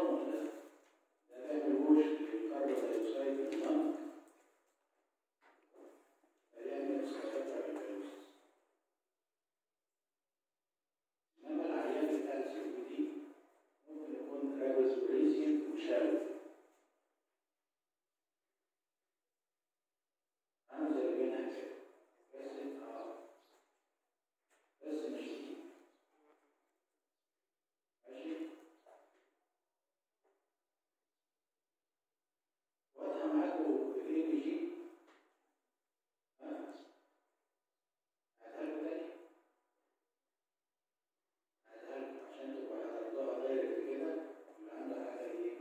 النظام ده ده ما يعملوش الكربون دايوكسيد في الدم فيعمل اسقاطات تبركلوز انما العيان بتاع السي بي دي ممكن يكون رابس بريسيان وشاوي عامل زي بينها كده بس اه بس مش دي ماشي واضحة معاكم الاي بي جي ها هتعمل تاني هتعمل عشان تبقى هتطلعها دايركت كده يبقى عندك حاجة ايه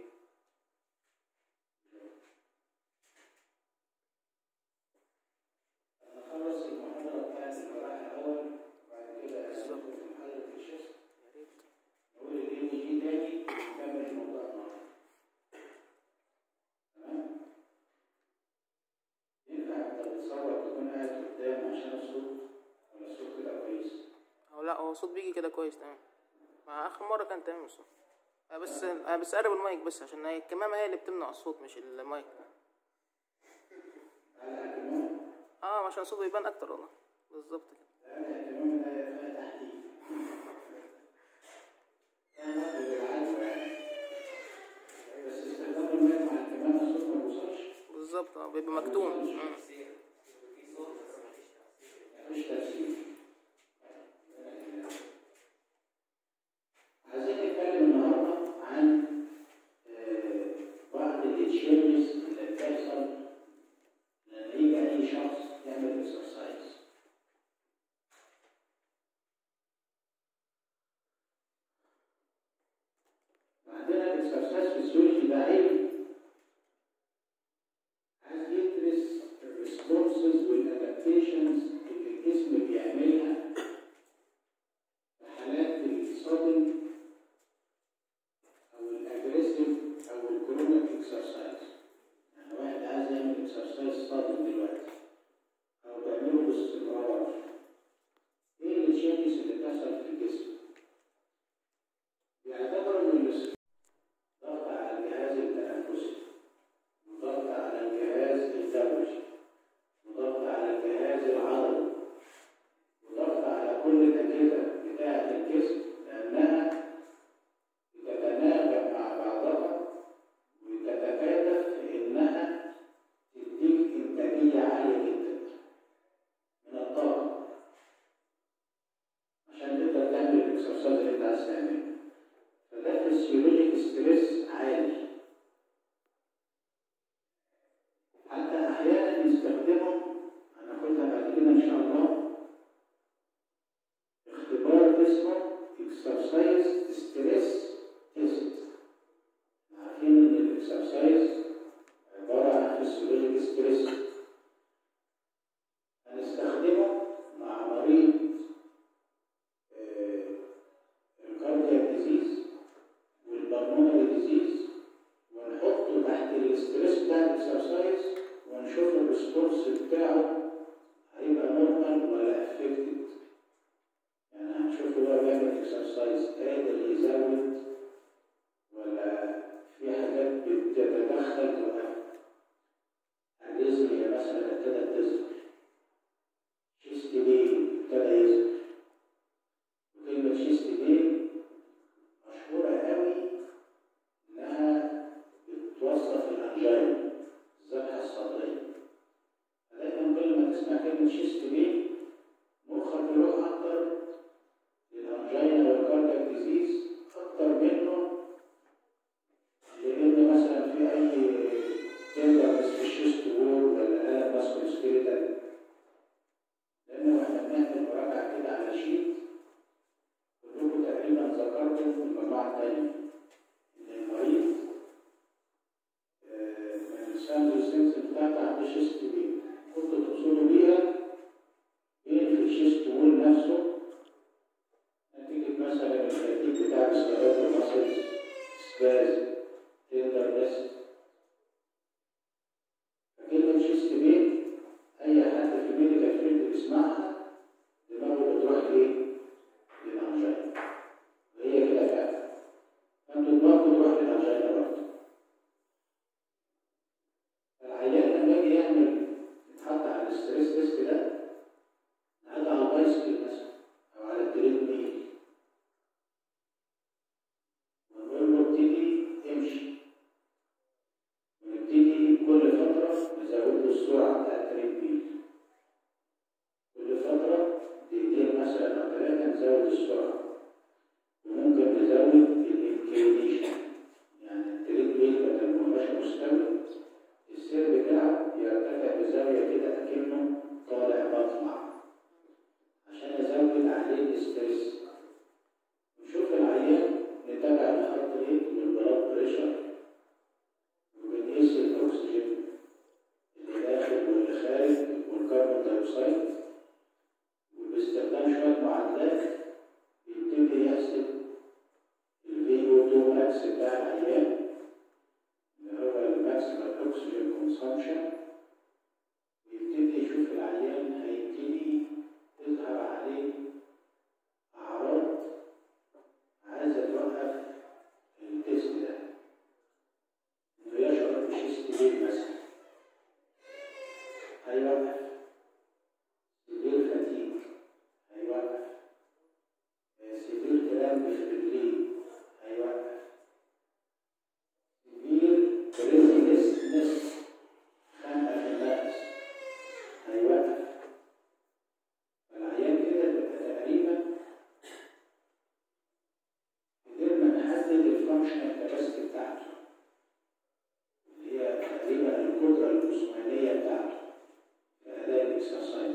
هنخلص المحاضرة بتاعت الجراحة الأول وبعد كده هندخل في محاضرة الشيست نقول الاي بي جي تاني ونكمل الموضوع النهارده تمام ينفع انت بتصور تكون قاعد قدام عشان الصوت ولا الصوت كده كويس هو لا هو الصوت بيجي كده كويس تمام مع اخر مره كان تمام الصوت أنا بس انا بس قرب المايك بس عشان هي الكمامه هي اللي بتمنع الصوت مش المايك على اهتمام اه عشان الصوت يبان اكتر والله بالظبط كده على اهتمام ده فيها تحديد فاهم وقت بالعافية يعني بس استخدام الماء مع الكمامة الصوت ما بيوصلش بالظبط اه بيبقى مكتوم مم. مفيش تأثير عايزين نتكلم النهارده عن آه، بعض التشينجز اللي بتحصل لما يجي أي شخص يعمل اكسرسايز عندنا الاكسرسايز فيسيولوجي ده علم عايز يدرس الريسبونسز والادابتيشنز اللي الجسم بيعملها في حالات الصدم او الاجريسيف او الكرونيك اكسرسايز يعني واحد عايز يعمل اكسرسايز صادم دلوقتي او بيعمله باستمرار ايه التشينجز اللي بتحصل في الجسم؟ بيعتبروا ان الاس- ضغط على الجهاز التنفسي وضغط على الجهاز الدموي وضغط على الجهاز العضلي وضغط على كل الأجهزة بتاعة الجسم لأنها بتتناغم مع بعضها وتتكاتف في إنها تديك إنتاجية عالية جدا من الطاقة عشان تقدر تعمل الإكسرسايز اللي أنت عايز تعمله فده فيسيولوجيك ستريس عالي حتى احيانا يستخدموا هناخدها بعد كده ان شاء الله اختبار اسمه اكسرسايز ستريس تيست عارفين ان الاكسرسايز عباره عن فيسيولوجيك ستريس هنستخدمه مع مريض آه، الكاردياك ديزيز والبلمونري ديزيز ونحطه تحت الاستريس بتاع الاكسرسايز ونشوف الريسبونس بتاعه هيبقى نورمال ولا افكتد يعني هنشوف هو بيعمل اكسرسايز قادر يزود ولا في حاجات بتتدخل توقف الريزميا مثلا ابتدت تظهر شيست بين ابتدى يظهر وكلمة شيست بين مشهورة قوي انها بتوصف الانجينا الذبحه الصدريه دايما كل ما تسمع كلمه شيست بين مخك يروح اكتر للانجينا والكاردياك ديزيز اكتر منه لان مثلا في اي تندرنس في الشيست وول ولا الم ماسكول سكيلتال لان واحنا بنعمل مراجعه كده على شيت كلكم تقريبا ذكرتوا في المجموعه الثانيه ان المريض آه، من الساندويتش سينس بتاعته عنده شيست بين كنت توصلوا بيها بين في الشيست وول نفسه نتيجة مثلا الترتيب بتاع السكرات المصري سباز تندرنس فكلمة شيست بين أي حد في الميديكال فيلد بيسمعها دماغه بتروح لإيه؟ للأنجينا وهي كده فعلا ابتدي امشي ونبتدي كل فترة نزود له السرعة بتاعت التريد كل فترة دقيقتين مثلا أو ثلاثة نزود السرعة وممكن نزود الانكلينيشن يعني التريد ويل بدل ما هوش مستوي السير بتاعه يرتفع بزاوية كده أكنه طالع مطلع عشان أزود عليه الاسترس نشوف العيان نتابع الهارت ريت والبلاد بريشر وبنقيس الأكسجين اللي داخل واللي خارج والكربون دايوكسيد وباستخدام شوية معادلات بيبتدي يحسب الفي او 2 ماكس بتاع العيان اللي هو الماكسيمال اوكسجين كونسامشن ويبتدي يشوف العيان هيبتدي تظهر عليه أعراض عايزة توقف التست ده إنه يشعر بشيست بين مثلا هيوقف سيفير فاتيج هيوقف سيفير كلام في رجليه هيوقف سيفير بريزنس خنقة في النفس هيوقف فالعيان كده بيبقى تقريبا قدرنا نحدد الفانكشنال كاباسيتي بتاعته اللي هي تقريبا القدرة الجسمانية بتاعته في أداء الإكسرسايز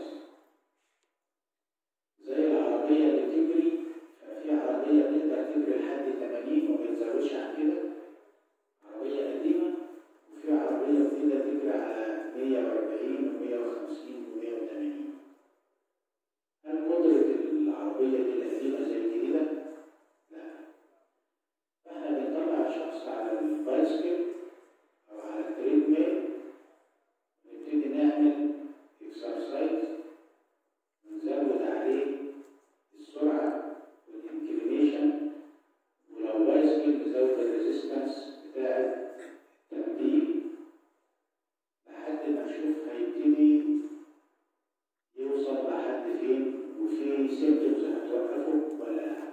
زي العربية اللي بتجري ففي عربية تقدر تجري لحد 80 وما تزودش عن كده عربية قديمة وفي عربية بتقدر تجري على 140 و150 و180 هل قدرة العربية دي القديمة زي الجديدة؟ لا فاحنا بنطلع الشخص على البايسكل أو على التريد ميل نبتدي نعمل اكسرسايز ونزود عليه السرعة والانكلينيشن ولو بايسكل نزود الريزيستنس بتاع التمديد لحد ما نشوف هيبتدي يوصل لحد فين وفي سيمتومز هتوقفه ولا لا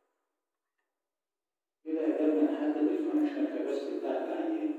كده قدرنا نحدد الفانكشنال كاباسيتي بتاعت العيان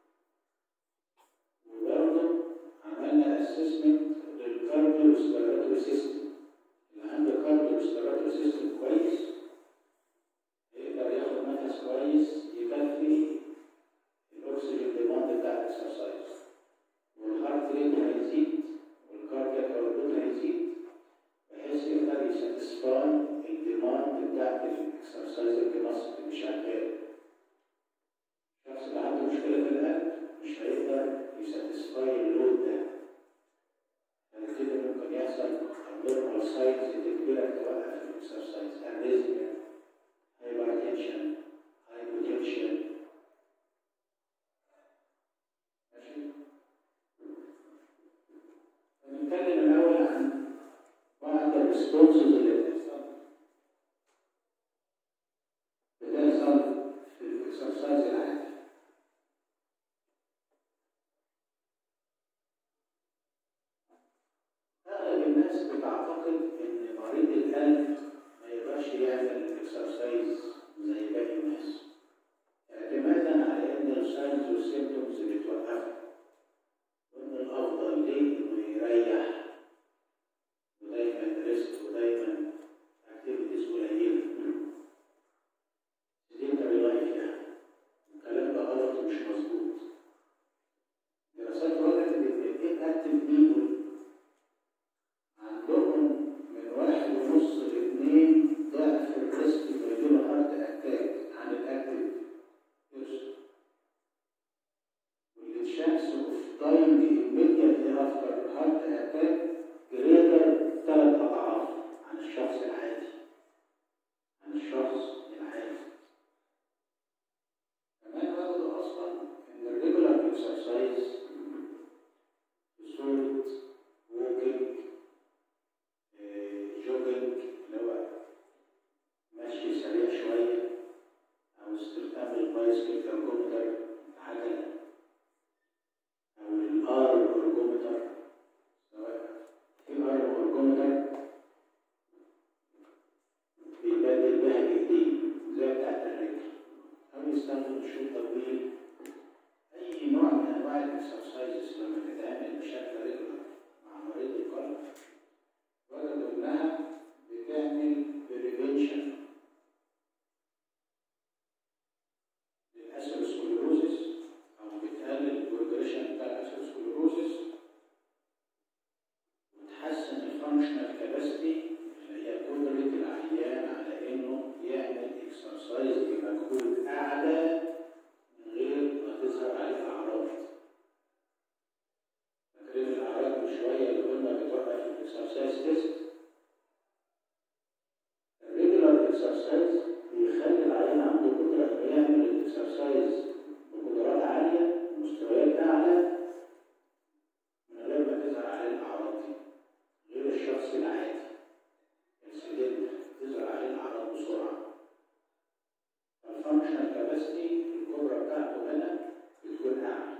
وبرضه عملنا اسسمنت للكارديو ريسبيراتوري سيستم اللي عنده كارديو ريسبيراتوري سيستم كويس يقدر ياخد نفس كويس يكفي الاكسجين ديماند بتاع الاكسرسايز والهارت ريت هيزيد والكاردياك اوتبوت هيزيد بحيث يقدر يساتسفاي الديماند بتاعت الاكسرسايز الجناص اللي شغال الشخص اللي عنده مشكله في القلب مش هيقدر يساتسفاي اللود ده يعني كده ممكن يحصل abnormal ساينز تجبرك توقف الاكسرسايز اريزميا هايبرتنشن هايبوتنشن ماشي هنتكلم الأول عن بعض الريسبونسز اللي بتحصل بتحصل في الاكسرسايز العادي أغلب الناس بتعتقد إن مريض القلب ما يقدرش يعمل اكسرسايز زي باقي الناس اعتمادا على إن الساينز والسيمتومز بتوقفه وإن الأفضل ليه إنه يريح ودايما ريست ودايما اكتيفيتيز قليلة sedentary لايف يعني الكلام ده غلط ومش مظبوط دراسات وجدت إن الإيه أكتيف بيبول عندهم من واحد ونص لاتنين ضعف الريسك انه يجيله هارت الفانكشنال كاباسيتي الكبرى بتاعته هنا بتكون اعلى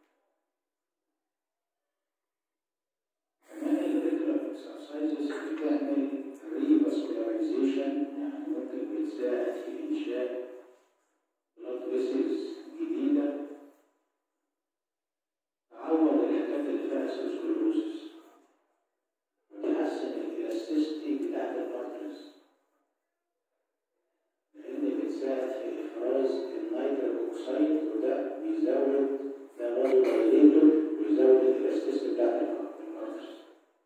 كمان الريجولار اكسرسايزز بتعمل ريفاسكولاريزيشن يعني ممكن بتساعد في انشاء بلاد فيسلز جديده تعوض الحاجات اللي فيها سيروسكلروسس وتحسن الالاستيستي بتاعت الارترز لان بتساعد في افراز النيتريك اوكسيد وده بيزود ده برضه دايليتور بيزود الالاستيستي بتاعت الارترز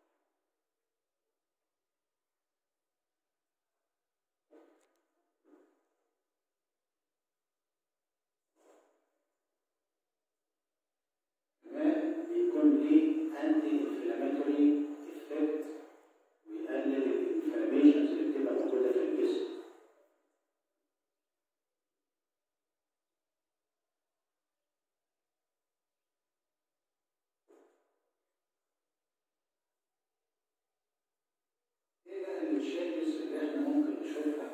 كمان بيكون ليه انتي انفلاماتوري افكت ويقلل الانفلاميشنز اللي بتبقى موجوده في الجسم ايه بقى التشينجز اللي احنا ممكن نشوفها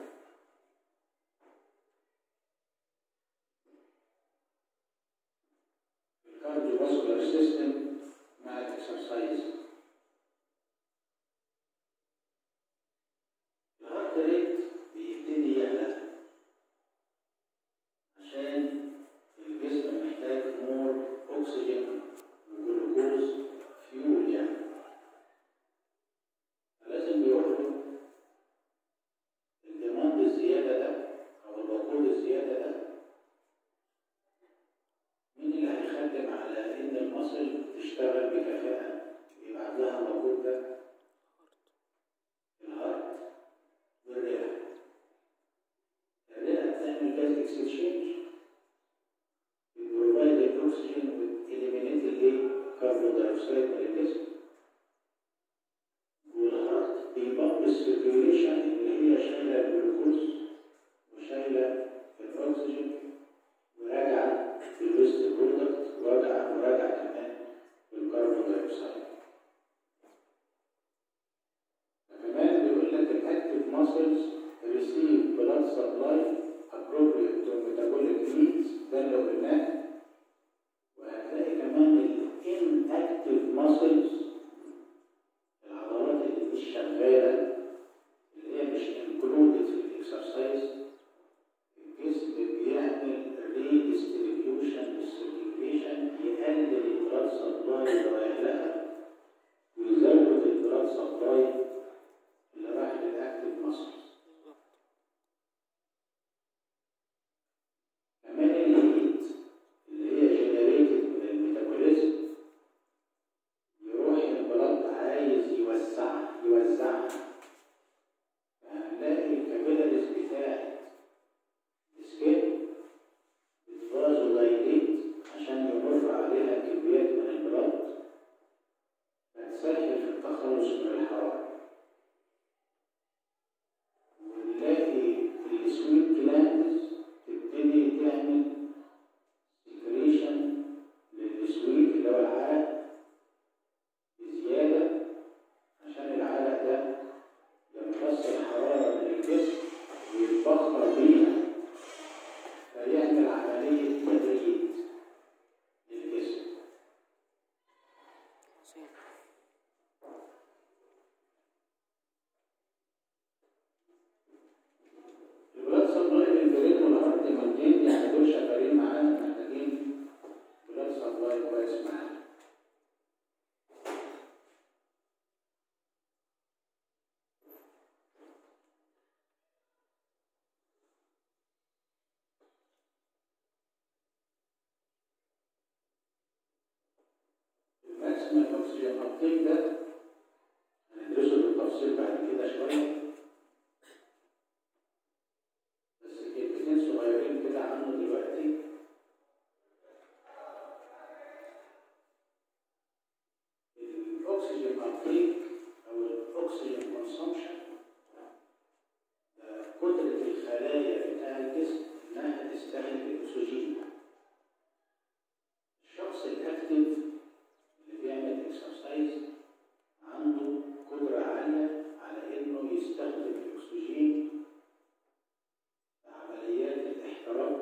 في الكارديوفاسكولار سيستم مع الاكسرسايز الهارت ريت بيبتدي يعلى عشان الجسم محتاج مور اكسجين وجلوكوز فيول يعني فلازم بيخرج الديماند الزياده ده او الوقود الزياده ده مين اللي هيخدم على ان المصل تشتغل بكفاءه يبعت لها الوقود ده الهارت والرئه الرئه بتعمل جاز اكسشينج بتبروفايد الاكسجين وتليمينيت الايه كربون دايوكسيد من الجسم والهارت بيبقى السيركيوليشن اللي هي شايله الجلوكوز وشايله الاكسجين وراجعه في الويست برودكت وراجعه وراجعه كمان بالكربون دايوكسيد كمان بيقول لك الاكتيف ماسلز ريسيف بلاد سبلاي appropriate to metabolic needs ده اللي قلناه وهتلاقي كمان الانكتيف ماسلز العضلات اللي مش شغاله اللي هي مش انكلودد في الاكسرسايز الجسم بيعمل ريديستريبيوشن للسيركيوليشن يقلل البلاد سبلاي اللي رايح لها ويزود البلاد سبلاي اللي رايح للاكتيف ماسلز كمان الهيت اللي هي جنريتد من الميتابوليزم يروح البلد عايز يوسعها يوزعها فهنلاقي الكابيلاريز بتاعت السكين بتفازو دايليت عشان يمر عليها كميات من البلد فتسهل في التخلص من الحرارة ونلاقي السويت جلاندز تبتدي تعمل سكريشن للسويت اللي هو العرق بزيادة عشان العرق ده يمتص الحرارة من الجسم ويتبخر بيها فيعمل عملية تبريد للجسم عظيم البلاد سبلاي للبرين والهارت مالتين يعني دول شغالين معانا محتاجين بلاد سبلاي كويس معانا الماكسيمال اوكسجين ابتيك ده هندرسه بالتفصيل بعد كده شويه بس كلمتين صغيرين كده عنه دلوقتي الاكسجين ابتيك او الاكسجين كونسومشن قدرة الخلايا بتاع الجسم انها تستهلك الاكسجين الشخص الاكتف اللي بيعمل اكسرسايز عنده قدرة عالية على انه يستخدم الاكسجين في عمليات الاحتراق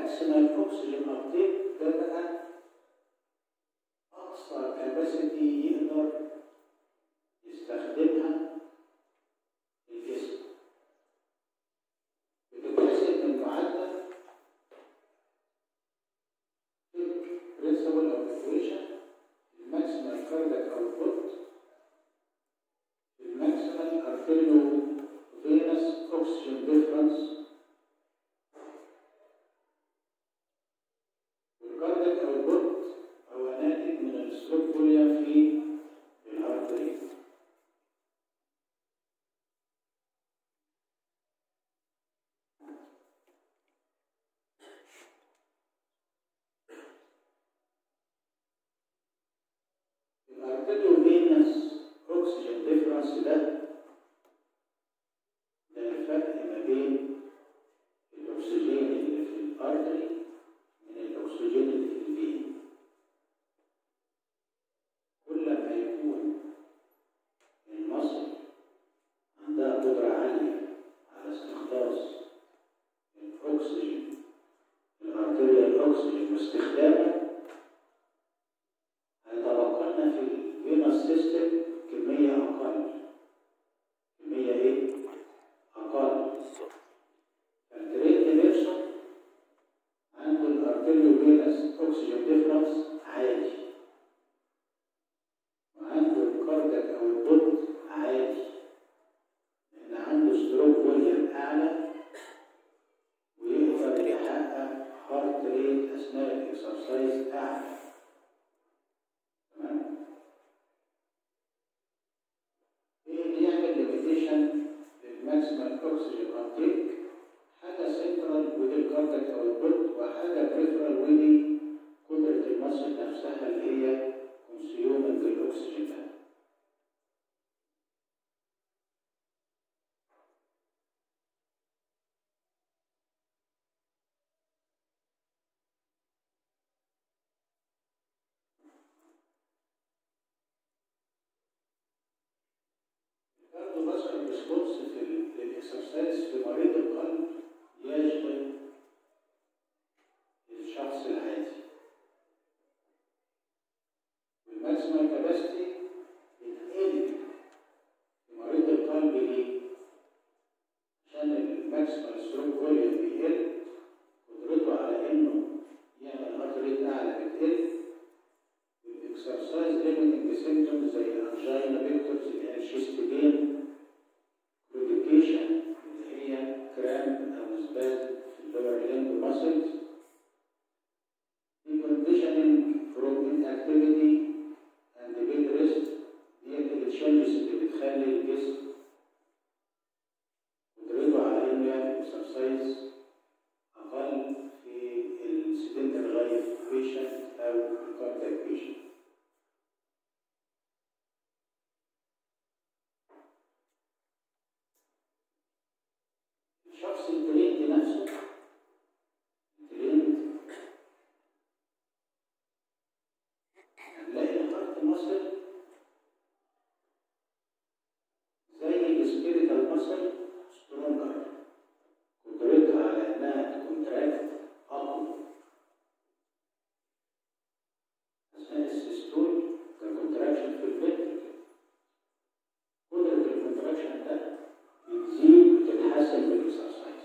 الماكسيمال اوكسجين ابتيك ده بقى اقصى كاباسيتي يقدر يستخدمها الجسم بتتحسب من معدل principle of equation الماكسيمال كاردياك اوتبوت الماكسيمال ارتيريو فينس اوكسجين ديفرنس والكاردياك اوتبوت هو ناتج من الستروك فوليوم في الهارت ريت الارتيريو فينس اوكسجين ديفرنس ده ده الفرق ما بين الاكسجين اللي في الارتري من الاكسجين اللي في الفين كل ما يكون المصل عندها قدرة عالية على استخلاص الأكسجين الأرتريا الأكسجين واستخدامه هيتبقى لنا في الفينوس سيستم كمية أقل كمية إيه؟ أقل فالجريد نيرسون عنده الأرتريو فينوس أكسجين ديفرنس عالي وعنده الكاردياك أو البوت عالي لأن عنده ستروك فوليوم أعلى ويقدر يحقق هارت ريت أثناء الإكسرسايز أعلى تمام؟ ايه اللي يعمل ليميتيشن للماكسيمال اوكسجين ابتيك حاجه سنترال ودي الكاردياك او البلد وحاجه بريفرال ودي قدره المصل نفسها اللي هي كونسيومنج الاكسجين ده الكارديو فاسكولار ريسبونس في ال- للاكسرسايز في مريض القلب يشبه الشخص العادي والماكسيمال كاباسيتي بتقل في مريض القلب ليه؟ عشان الماكسيمال ستروك فوليوم بيقل قدرته على انه يعمل هارت ريت اعلى بتقل الاكسرسايز ليميتنج سيمبتومز زي الانجينا بيكتورز اللي هي الشيست بين كلوديكيشن اللي هي كرام او سباز في اللور ليمب ماسلز deconditioning from inactivity and bed rest دي التشنجز اللي بتخلي الجسم قدرته على انه يعمل اكسرسايز اقل في السيدنتري لايف بيشنت او الكاردياك بيشنت الشخص التريند نفسه التريند هنلاقي الهارت ماسل زي السبيريتال ماسل سترونجر قدرتها على انها تكونتراكت اقوى اثناء السيستول ككونتراكشن في الفنتركل قدرة الكونتراكشن ده بتزيد وتتحسن بالاكسرسايز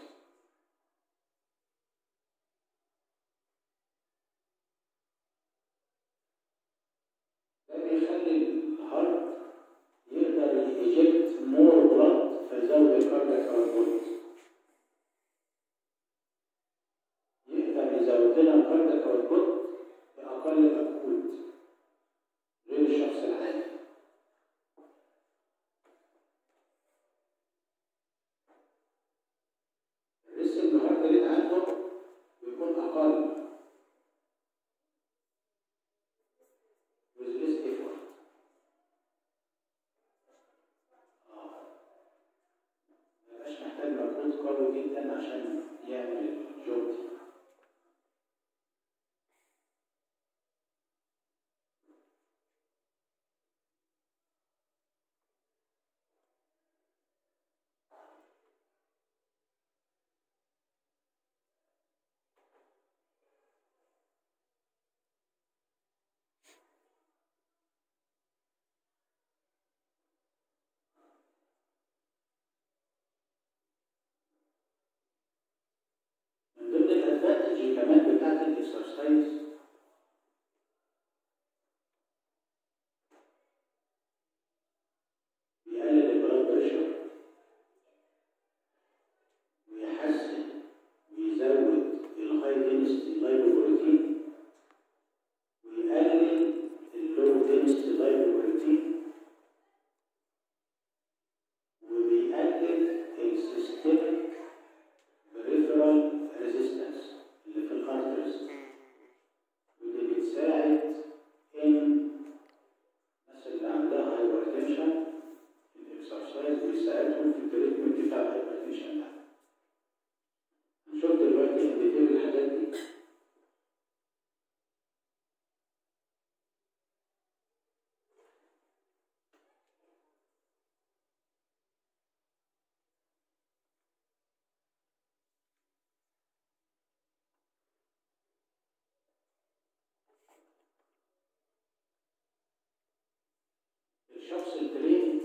ده بيخلي الهارت يقدر يجيكت مور بلاد فيزود الكاردياك اوتبوت يقدر يزود لنا الكاردياك اوتبوت باقل مجهود غير الشخص العادي الريسك الهارت ريت عنده بيكون اقل with less effort اه مبقاش محتاج مجهود قوي جدا عشان يعمل الجوب دي الاستراتيجي كمان بتاعت الاكسرسايز بيقلل البلاد بريشر ويحسن ويزود الهاي دينستي لايبوبروتين ويقلل اللو دينستي لايبوبروتين وبيقلل السيستميك بريفرال ريزيستنس اللي في الارترز ودي بتساعد ان الناس اللي عندها هايبرتنشن الاكسرسايز بيساعدهم في التريتمنت بتاع الهايبرتنشن ده هنشوف دلوقتي ان ديتيل الحاجات دي الشخص التريند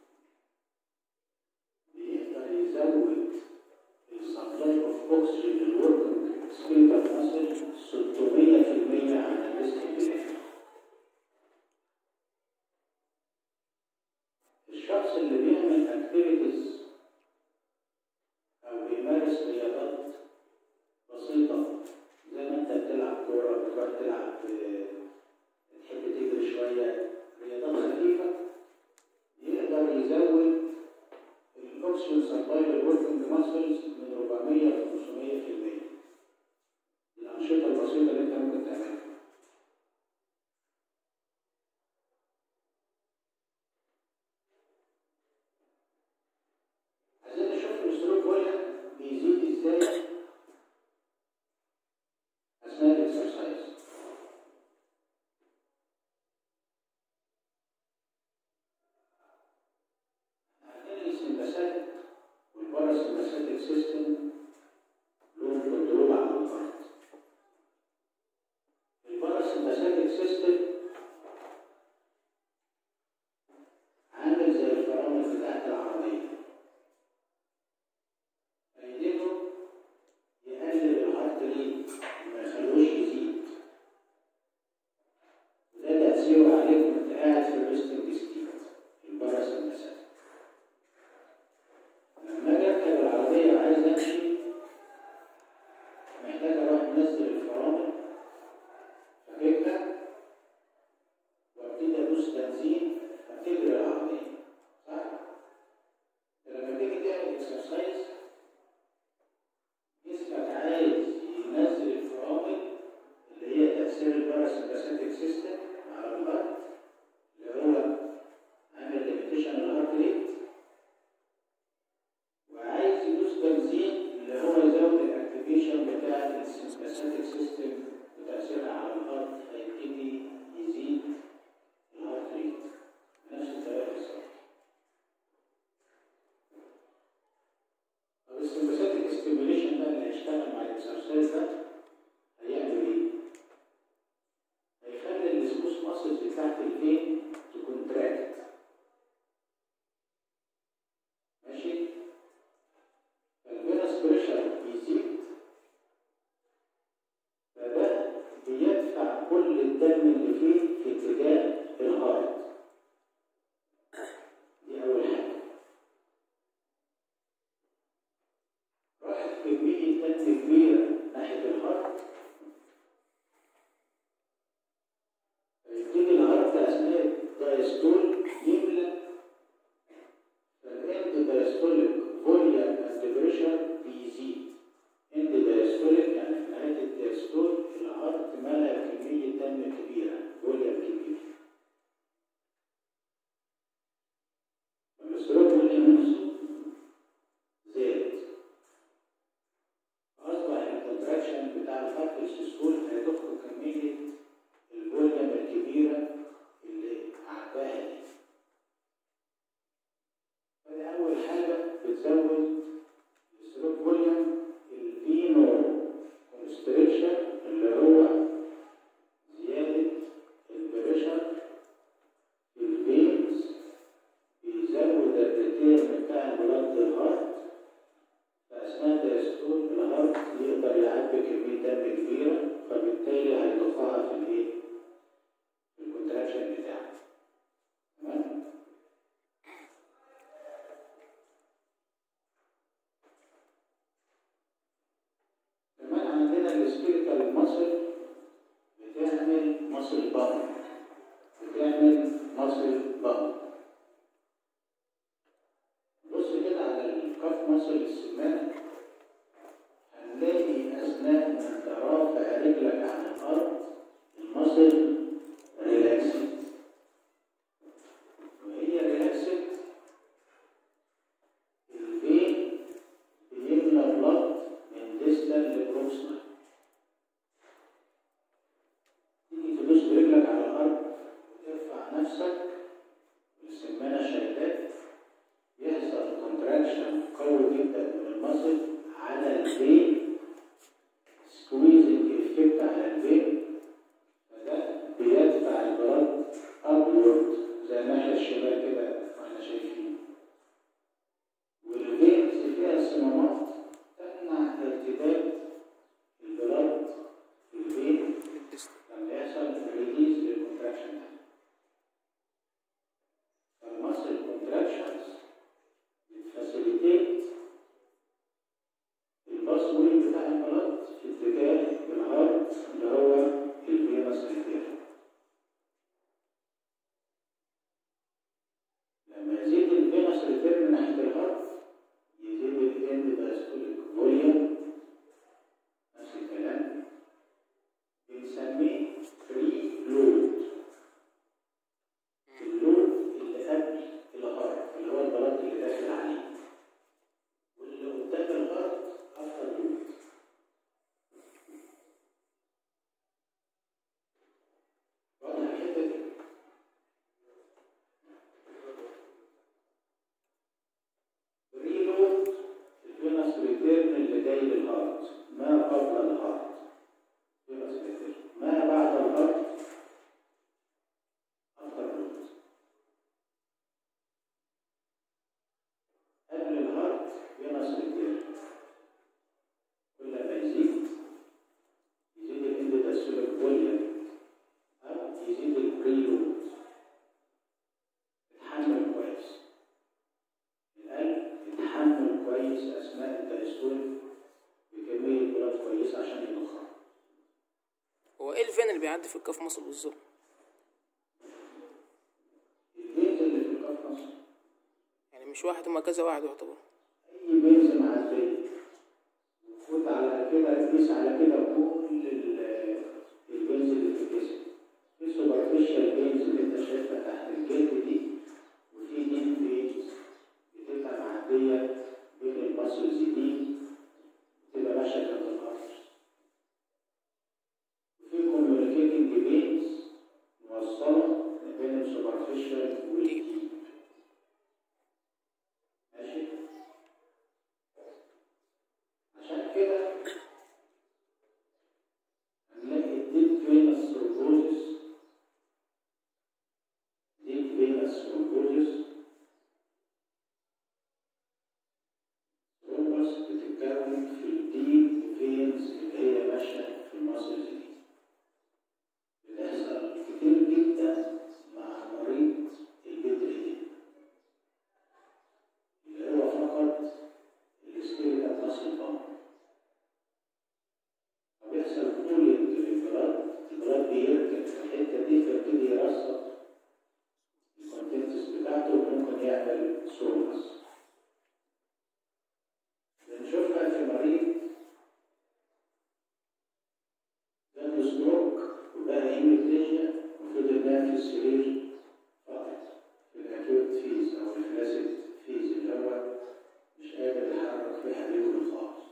بيقدر يزود السبلاي اوف اوكسجين للوركينج سكيلتال ماسل 600% عن الريسك الشخص اللي بيعمل اكتيفيتيز او بيمارس رياضات بسيطة زي ما انت بتلعب كورة بتروح تلعب آه، تحب تجري شوية رياضات خفيفة يقدر يزود الاوكسجين سبلاي للوركينج ماسلز من 400 ل 500% الأنشطة البسيطة اللي أنت ممكن تعملها عايزين نشوف الأسلوب فوليوم بيزيد إزاي أثناء الإكسرسايز عندنا السمباثيك والباراسمباثيك سيستم لهم كنترول على الفرد الباراسمباثيك سيستم عامل زي الفرامل بتاعت العربية فايدته يقلل الهارت ريت وما يخلوش يزيد وده تأثيره عليك وانت قاعد في الريستنج ستيت الباراسمباثيك لما اجي اركب العربية وعايز امشي محتاج اروح منزل الفرامل فككها وابتدي ادوس بنزين فتجري العربية صح؟ لما تيجي تعمل اكسرسايز جسمك عايز ينزل الفرامل اللي هي تأثير الباراسمباثيك سيستم على الهارت اللي هو عامل ليميتيشن للهارت ريت وعايز يدوس بنزين اللي هو يزود الاكتيفيشن بتاع السمباثيك سيستم وتاثيرها على الهارت فيبتدي يزيد الهارت ريت نفس الطريقه بالظبط طب السمباثيك ستيميوليشن ده اللي هيشتغل مع الاكسرسايز ده هيعمل ايه؟ هيخلي السموث ماسلز بتاعت الفين تكونتراكت ماشي؟ فالفينس بريشر بيزيد فده بيدفع كل الدم اللي فيه في اتجاه الهارت دي أول حاجة راحت كمية دم كبيرة ناحية الهارت فيبتدي الهارت أثناء الدايستول يملى فالاند دايستوليك فوليوم اند بريشر بيزيد اند دايستوليك يعني في نهايه الدايستول الهارت ملى كميه دم كبيره فوليوم كبير ايه الفين اللي بيعدي في الكف مصر بالظبط البيت اللي في الكف مصر يعني مش واحد هما كذا واحد يعتبر اي بنز معديه وخد على كده قيس على كده كل ال- البنز اللي في الجسم في سوبرفيشال بنز اللي انت شايفها تحت الجلد دي وفي ديب بنز بتبقى معديه بين الماسلز دي بتبقى ماشيه جنب الارض وفي كوميونيكيتنج بنز موصله ما بين السوبرفيشال والديب ماشي عشان كده هنلاقي الديب فينس ثرومبوزيس ديب فينس ثرومبوزيس ثرومبس بتتكون في الديب فينز اللي هي ماشيه في الماسلز دي بتحصل كتير جدا مع مريض البدري اللي هو فقط السكيلتال ماسل بامب فبيحصل كولينج للبلاد البلاد بيركب في الحته دي فيبتدي يرصد الكونتنتس بتاعته وممكن يعمل سورس بنشوفها في مريض جاله ستروك وبقى هيميبليجيا وفضل نايم في السرير فقط في الاكيوت فيز او الفلاسيد فيز اللي هو مش قادر يحرك فيها رجله خالص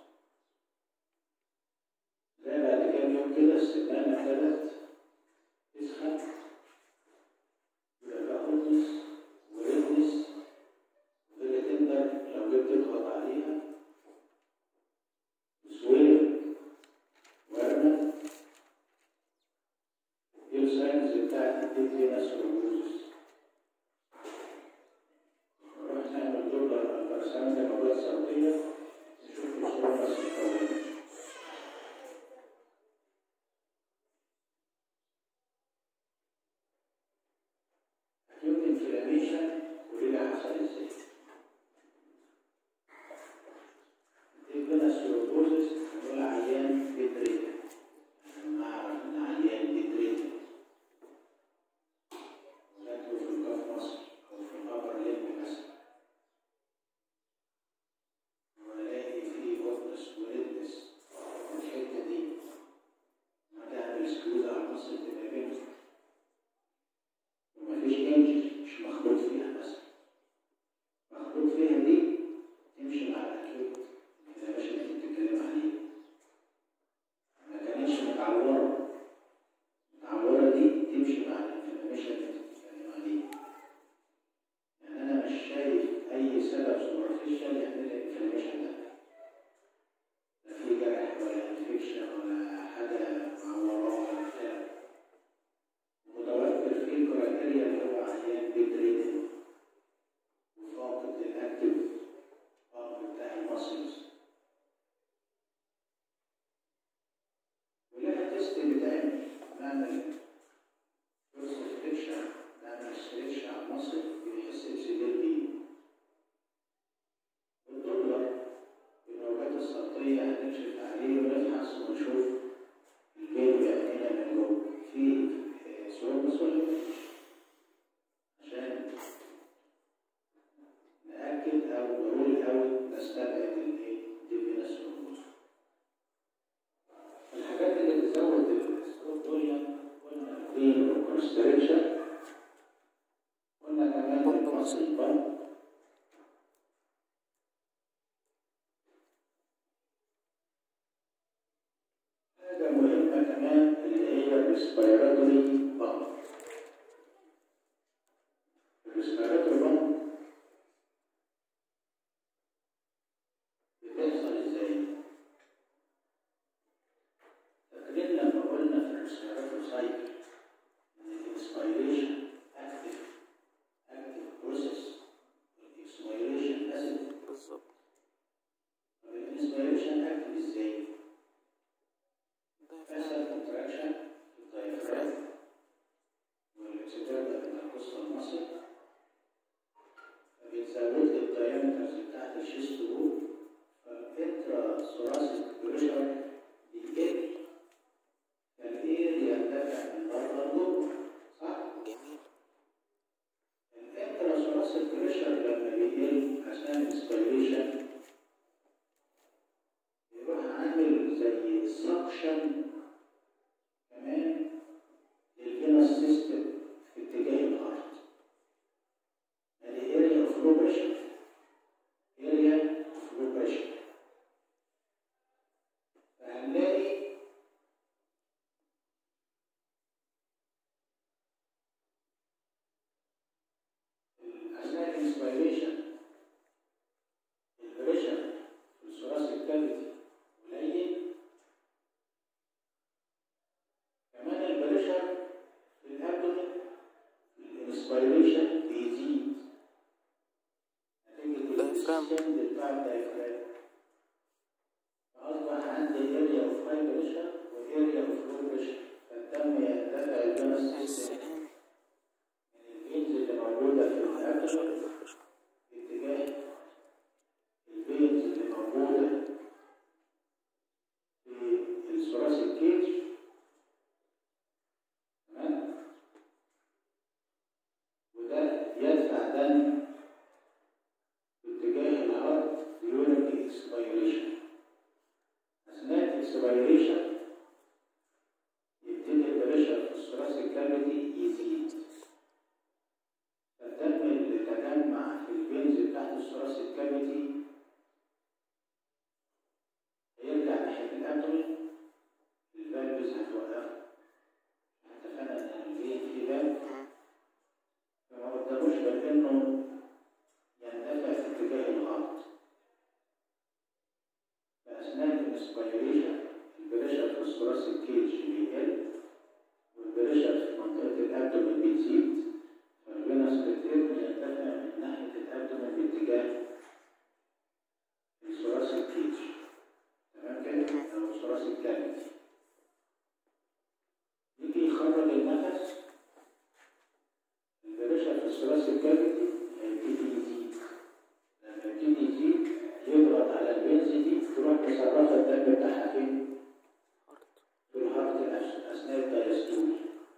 زي بعد كام يوم كده السمانة ابتدت تسخن يبقى هوتنس وريدنس وهي تقدر لو جيت تضغط عليها سويل ورمة دي الساينز بتاعت الديب فينس والبروزس نروح نعمل دولار البرسام زي مواد صوتية نشوف الصورة بس مكونة acute inflammation وليه حصل ازاي؟ الفينس والبروزس هو عيان بيتريتد مع عيان بيتريتد ولكن في الكف مصر او في الابر ليمب مثلا والاقي فيه بطنس وريدنس في الحته دي ما تعمل سكوز على المصل تبقى بنت ومفيش انجل مش مخلوط فيها مثلا مخلوط فيها دي تمشي مع الاكيوت اللي يا باشا انت بتتكلم عليه ما كانتش متعوره متعوره دي تمشي مع الانفلاميشن اللي انت بتتكلم عليه يعني انا مش شايف اي سبب سوبرفيشال يعمل لي انفلاميشن ده لا في جرح ولا انفكشن ولا حاجه معوره ولا بتاع متوفر فيه الكرايتيريا اللي هو عيان بيتريتد وفاقد الاكتف بامب بتاع الماسلز ولها تيست بيتعمل نعمل فيرست ستريتشر نعمل ستريتش على المصل بيحس بسيفير بيه والدولار بالموجات الصوتية هنكشف عليه ونفحص ونشوف البين بعينينا من جوه في سوربس ولا مفيش عشان نأكد أو نقول أو نستبعد الإيه؟ ديفينا سوربس الحاجات اللي بتزود السكوب دول قلنا البين والكونستريكشن قلنا كمان المصل بامب حاجة مهمة كمان اللي هي الريسبيراتوري بامب الريسبيراتوري بامب بتحصل ازاي؟ فاكرين لما قلنا في الريسبيراتوري سايكل ان الانسبيريشن اكتف اكتف بروسيس والاكسبيريشن اسيد بالظبط طب الانسبيريشن اكتف ازاي؟ ده فيحصل كونتراكشن في الدايفرام والاكسبيرتا انتركوستال ماسل فبيتزود لي الدايمترز بتاعت الشيست وول فالانترا ثوراسيك بريشر بيقل فالاريا الانسبيريشن البريشر في الثراس الكافيتي قليل كمان البريشر في الابدومين الانسبيريشن بيزيد نتيجة الدايفرام. السند بتاع الدايفرام فأصبح عندي اريا اوف هاي بريشر واريا اوف لو بريشر فالدم يندفع يا الفينس سلام من الفينز اللي موجودة في الابدومين باتجاه الفينز اللي موجودة في الثراس الكيج تمام وده يدفع دم باتجاه الهارت during expiration أثناء الاكسبيريشن يبتدي البريشر في الثراس الكافيتي يزيد فالدم اللي تجمع في الفينز بتاعت الثراس الكافيتي هيرجع ناحية الأبدومين الفالفز هتوقفه اتفقنا إن الفين في فالف فما قداموش غير إنه يندفع في اتجاه الهارت فأثناء الانسبيريشن البريشر في الثراس الكيج بيقل والبريشر في منطقة الأبدومين بتزيد فالفينس كتير يندفع من ناحية الأبدومين باتجاه الثراس الكيج تمام كده؟ أو الثراس الكافيتي يجي يخرج النفس البريشر في الثراس الكافيتي هيبتدي يزيد لما يبتدي يزيد يضغط على البنز دي تروح مصرفة الدم بتاعها فين؟ في الهارت نفسه أثناء الدايستول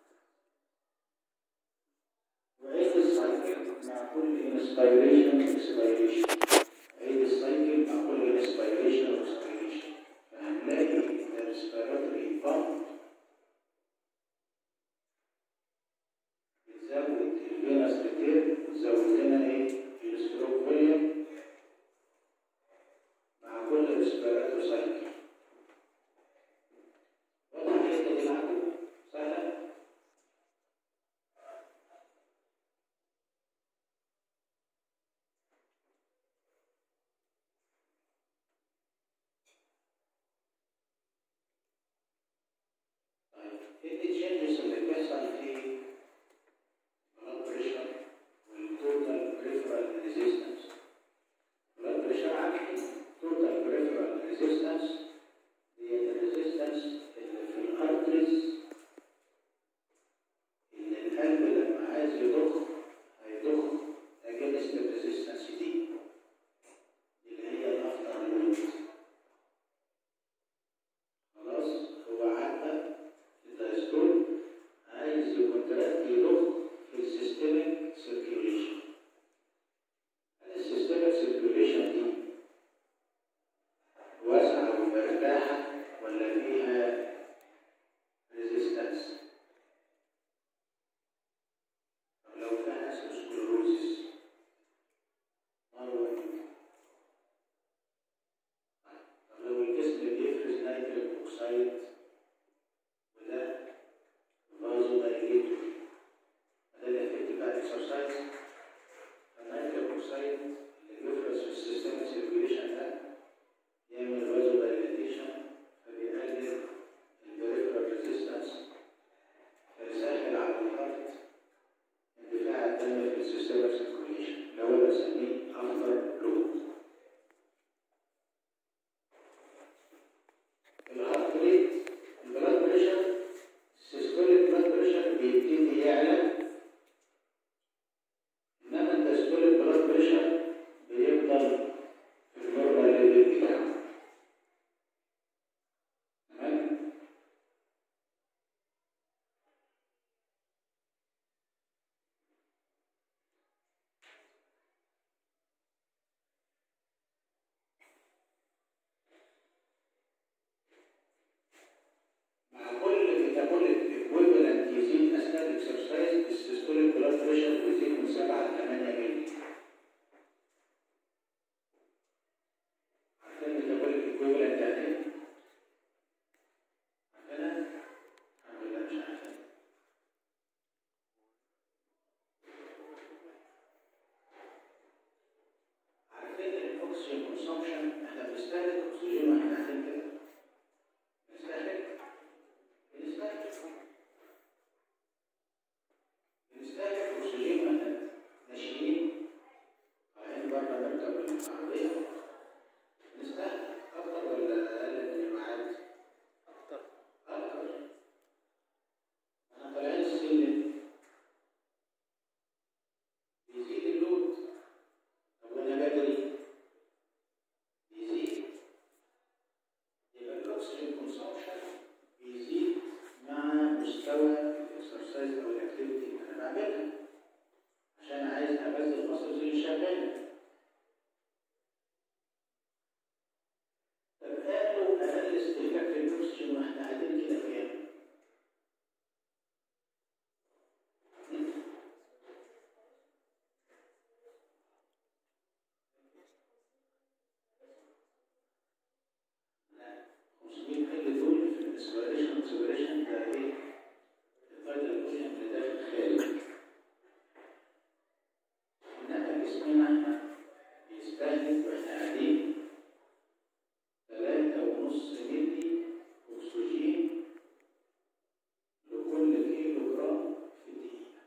وعيد السايكل مع كل انسبيريشن اكسبيريشن عيد السايكل مع كل انسبيريشن واكسبيريشن فهنلاقي ان الريسبيراتوري بامب بتزود الفينس ريتير وتزود لنا ايه؟ الستروك فوليوم مع كل ريسبيراتوري سايكل واضح الحته دي معاكم؟ سهله؟ طيب ايه التشينجز اللي بتحصل في blood pressure والتوتال peripheral resistance blood pressure عالي total peripheral resistance هي الريزيستنس اللي في الارتريز اللي القلب لما عايز يضخ هيضخ against الريزيستنس دي اللي هي الافتر لود خلاص هو عدى الدايستول عايز يكون مستوى الاكسرسايز او الاكتيفيتي اللي انا بعملها عشان عايز اغذي المصادر اللي شغاله طب قالوا اقل استهلاك للاكسجين واحنا قاعدين كده كام؟ لا 500 مللي دول في الاسبريشن اكسبريشن ده ايه؟ الفايتال الاكسجين اللي داخل خارج انما جسمنا احنا بيستهلك واحنا قاعدين تلاتة ونص ملي أكسجين لكل كيلو جرام في الدقيقة.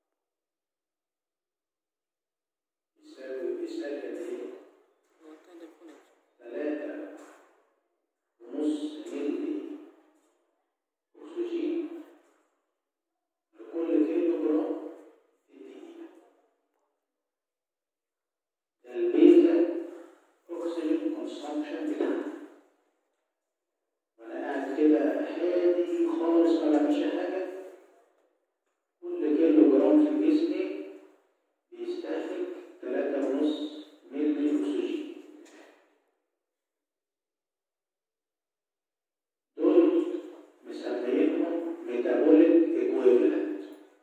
يساوي بيساوي قد إيه؟ تلاتة ونص ملي أكسجين لكل كيلو جرام في الدقيقة. ده البيزا أكسجين كونسامشن بتاعنا. وانا قاعد كده هادي خالص ما بعملش حاجه كل كيلو جرام في جسمي بيستهلك تلاتة ونص ملي اكسجين دول مسميينهم ميتابوليك ايكويفالنت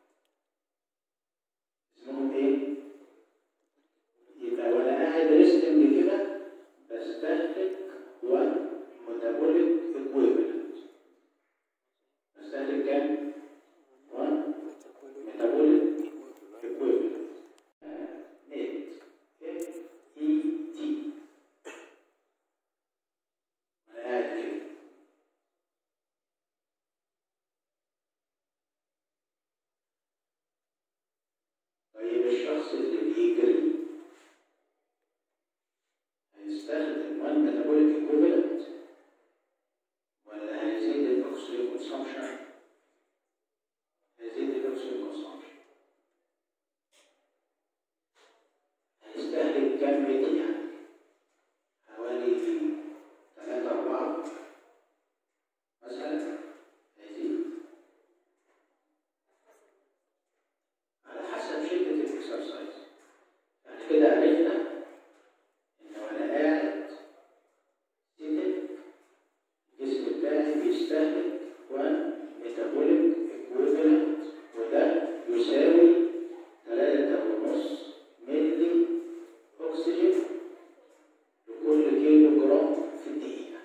اسمهم ايه؟ يبقى وانا قاعد ريستنج كده بستهلك 1 metabolic equivalent بستهلك كام؟ 1 metabolic equivalent NET N-E-T أنا قاعد كده طيب الشخص اللي بيجري هيستخدم 1 metabolic equivalent ولا هيزيد الاكسجين كونسامشن هيزيد الاكسجين كونسامشن هيستهلك كام متر يعني حوالي 3 4 مثلا هيزيد على حسب شدة الاكسرسايز يعني كده عرفنا ان وانا قاعد سيتك الجسم بتاعي بيستهلك 1 ميتابوليك ايكويفالنت وده يساوي 3.5 ملي اكسجين لكل كيلو جرام في الدقيقة.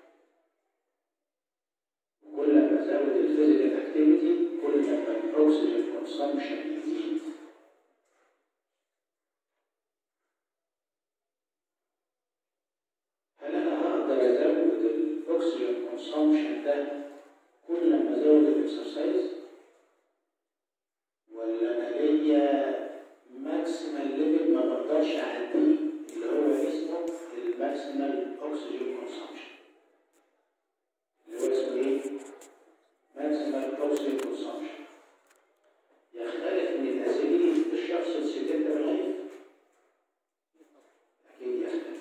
وكل ما ازود الفيزيكال اكتيفيتي كل ما الاكسجين كونسامشن يزيد. هل انا هقدر ازود الاكسجين كونسامشن ده كل ما ازود الاكسرسايز ولا انا ليا ماكسيمال ليفل ما بقدرش اعديه اللي هو اسمه الماكسيمال اوكسجين كونسامشن اللي هو اسمه ايه؟ ماكسيمال اوكسجين كونسامشن يختلف من اساليب الشخص السكين ده بالغيب اكيد يختلف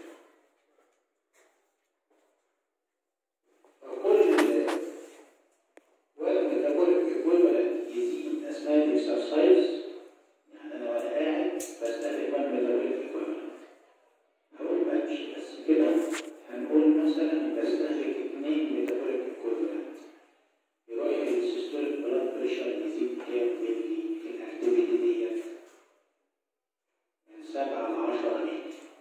فكل والميتابوليك ايكويفالنت يزيد اثناء الاكسرسايز يعني انا وانا قاعد بستهلك 1 ميتابوليك ايكويفالنت هقول بقى بس كده هنقول مثلا بستهلك 2 ميتابوليك ايكويفالنت يروح السيستوليك بلاد بريشر يزيد كام ملي في الاكتيفيتي ديت من 7 ل 10 ملي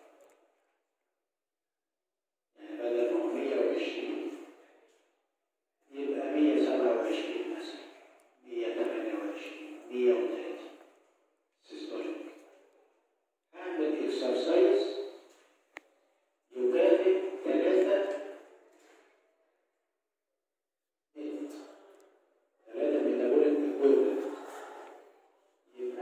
يعني بدل ما هو 120 يبقى 127 مثلا 128 130 سيستوليك اعمل اكسرسايز يكافئ 3 3 ميتابوليك ايكويفالنت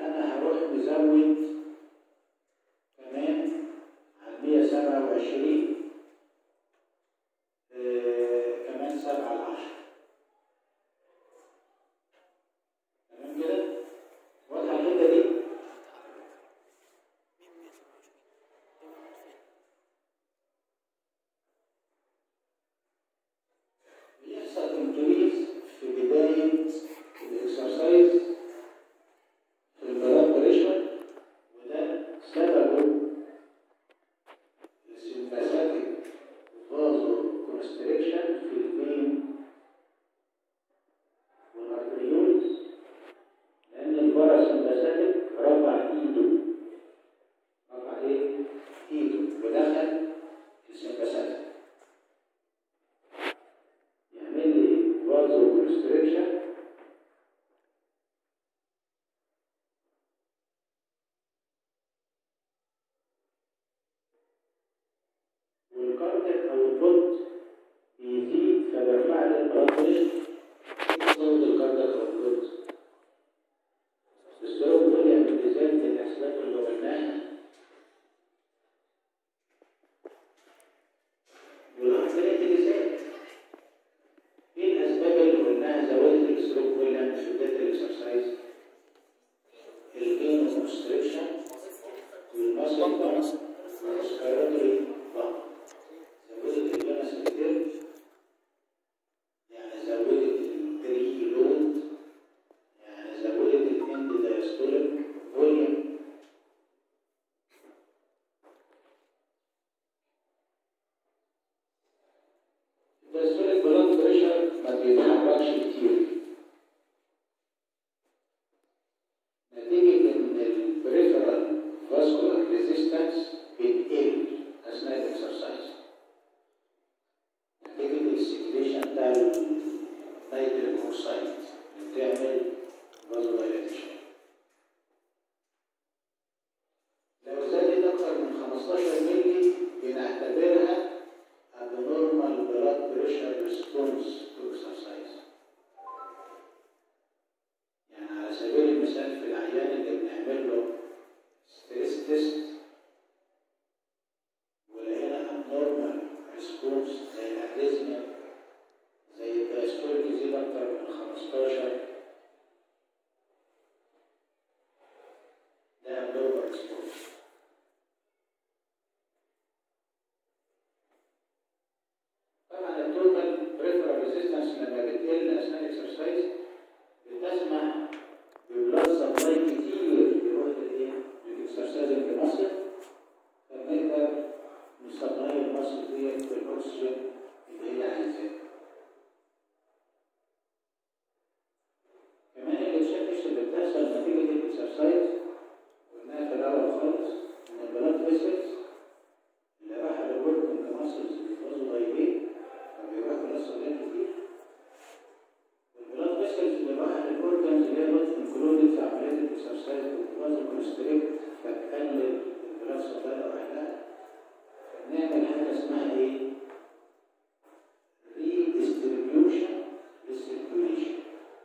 البوت بيزيد فبيرفع لي البلاد بريشر يزود الكاردياك اوتبوت السلوك دول يعني بذات الاسباب اللي قلناها والعقلية اللي زادت ايه الاسباب اللي قلناها زودت السلوك كلها في بداية الاكسرسايز الجين والكونستريكشن والمصل والمصل والريسبيراتوري بامب زودت الجنس كتير يعني زودت البري لود يعني زودت الاند دايستوليك فوليوم الدايستوليك بلاد بريشر ما بيتحركش كتير نتيجة إن البريفرال فاسكولار ريزيستنس بتقل أثناء الإكسرسايز نتيجة السكريشن بتاع النيتريك أوكسايد اللي بتعمل فازودايليتيشن لو زادت أكتر من 15 مللي بنعتبرها abnormal blood pressure response to exercise يعني على سبيل المثال في العيان اللي بنعمل له ستريس تيست ولقينا abnormal response زي الاريزميا زي الدايستوليك يزيد اكتر من 15 ده abnormal response طبعا التوتال بريفرال ريزيستنس لما بتقل اثناء الاكسرسايز بتسمح ببلاد سبلاي كتير يروح للايه؟ للاكسرسايزنج ماسل فبنقدر نسبلاي الماسل ديت بالاكسجين اللي هي عايزاه. كمان التشنج اللي بتحصل نتيجه الاكسرسايز قلناها في الاول خالص ان البلاد فيسلز اللي رايحه للوركينج ماسلز بيفوزوا ضايقين فبيروحوا للصليات كتير والبلاد فيسلز اللي رايحه للاورجنز اللي هي نوت انكلودد في عمليه الاكسرسايز بتفوز كونستريكت فتقلل البلاد سبلاي رايح لها فنعمل حاجه اسمها ايه؟ ريديستريبيوشن للسيركيوليشن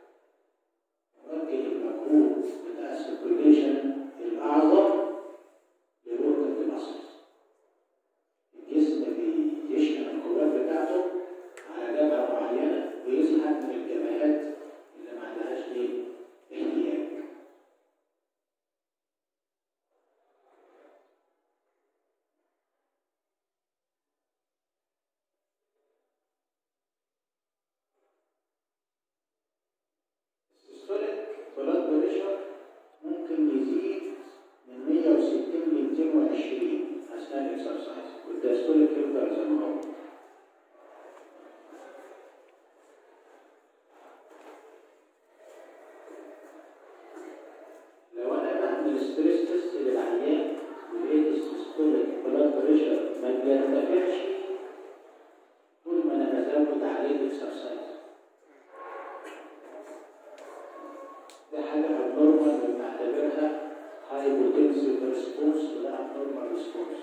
نوجه المجهود بتاع السيركيوليشن الاعظم للوركينج ماسلز الجسم بيشحن القوات بتاعته على جبهة معينة ويسحب من الجبهات اللي ما عندهاش ايه؟ احتياج. السيستوليك بلاد بريشر ممكن يزيد من 160 ل 220 اثناء الاكسرسايز والدايستوليك يفضل زي ما هو. لو انا بعمل ستريس تيست للعيان ولقيت السيستوليك بلاد بريشر ما بيرتفعش طول ما انا بزود عليه الاكسرسايز. ده حاجة abnormal بنعتبرها hypotensive response وده abnormal response.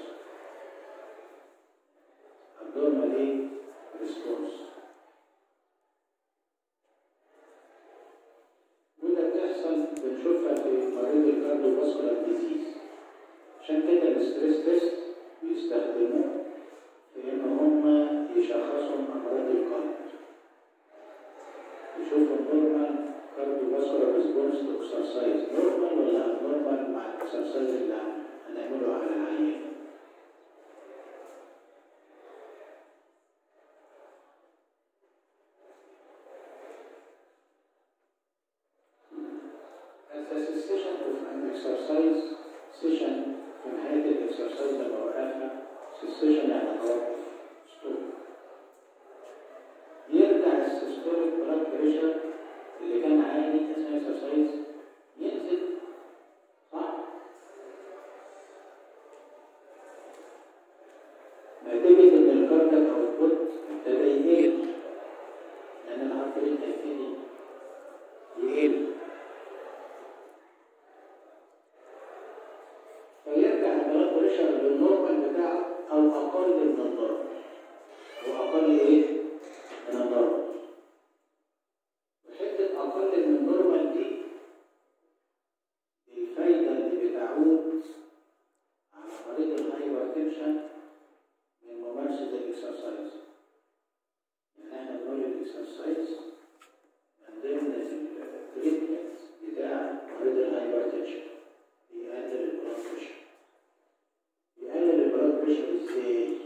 abnormal ايه؟ response. وده بتحصل بنشوفها في مريض الكارديوفاسكولار ديزيز. عشان كده الستريس تيست بيستخدموه في ان هم يشخصوا امراض القلب. يشوفوا نورمال كارديوفاسكولار ريسبونس تو اكسرسايز نورمال ولا ابنورمال مع الاكسرسايز اللي هنعمله على العيان As a cessation of an exercise session في نهاية الاكسرسايز لما وقفنا cessation يعني توقف ستوب يرجع السيستوليك بلاد بريشر اللي كان عالي اثناء الاكسرسايز ينزل صح؟ نتيجة إن الكاردياك أوتبوت ابتدى يقل لأن العقل هيبتدي يقل فيرجع البلاد بريشر للنورمال بتاعه أو أقل من النورمال أقل من نورمال دي الفايدة اللي بتعود على مريض الهايبرتنشن من ممارسة الإكسرسايز يعني احنا بنقول الإكسرسايز من ضمن التريتمنت بتاع مريض الهايبرتنشن بيقلل البلاد بريشر يقلل البلاد بريشر ازاي؟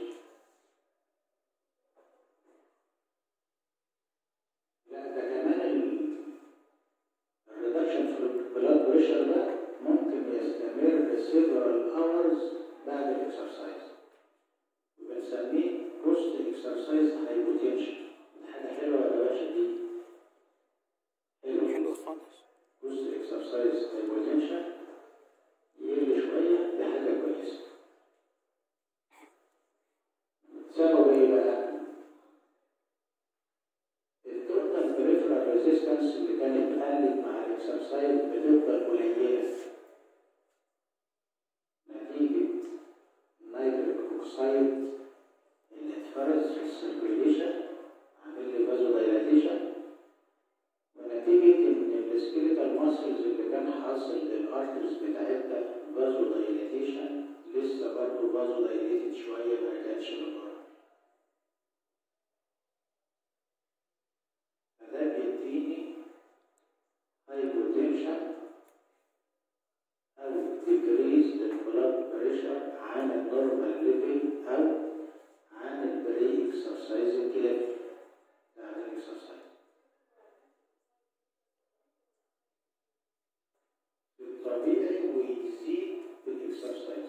لا ده كمان الريدكشن في البلاد بريشر ده ممكن يستمر several hours بعد الاكسرسايز وبنسميه بوست اكسرسايز هايبوتنشن دي حاجه حلوه ولا وحشه دي؟ حلوه حلو خالص بوست اكسرسايز هايبوتنشن يقل شويه دي حاجه كويسه سببه ايه بقى؟ التوتال بريفرال ريزيستنس اللي كانت قلت مع الاكسرسايز بتفضل قليله نتيجه النيتريك اوكسايد اللي اتفرز في السيركيوليشن عامل لي فازو دايلاتيشن ونتيجه ان السكيليتال ماسلز اللي كان حاصل للارترز بتاعتها فازو دايلاتيشن لسه برضه فازو دايليتد شويه ما رجعتش للورا فده بيديني هايبوتنشن أو decrease البلاد بريشر عن النورمال ليفل أو عن البري اكسرسايزنج ليفل بتاع الاكسرسايز الطبيعي ويزيد بالاكسرسايز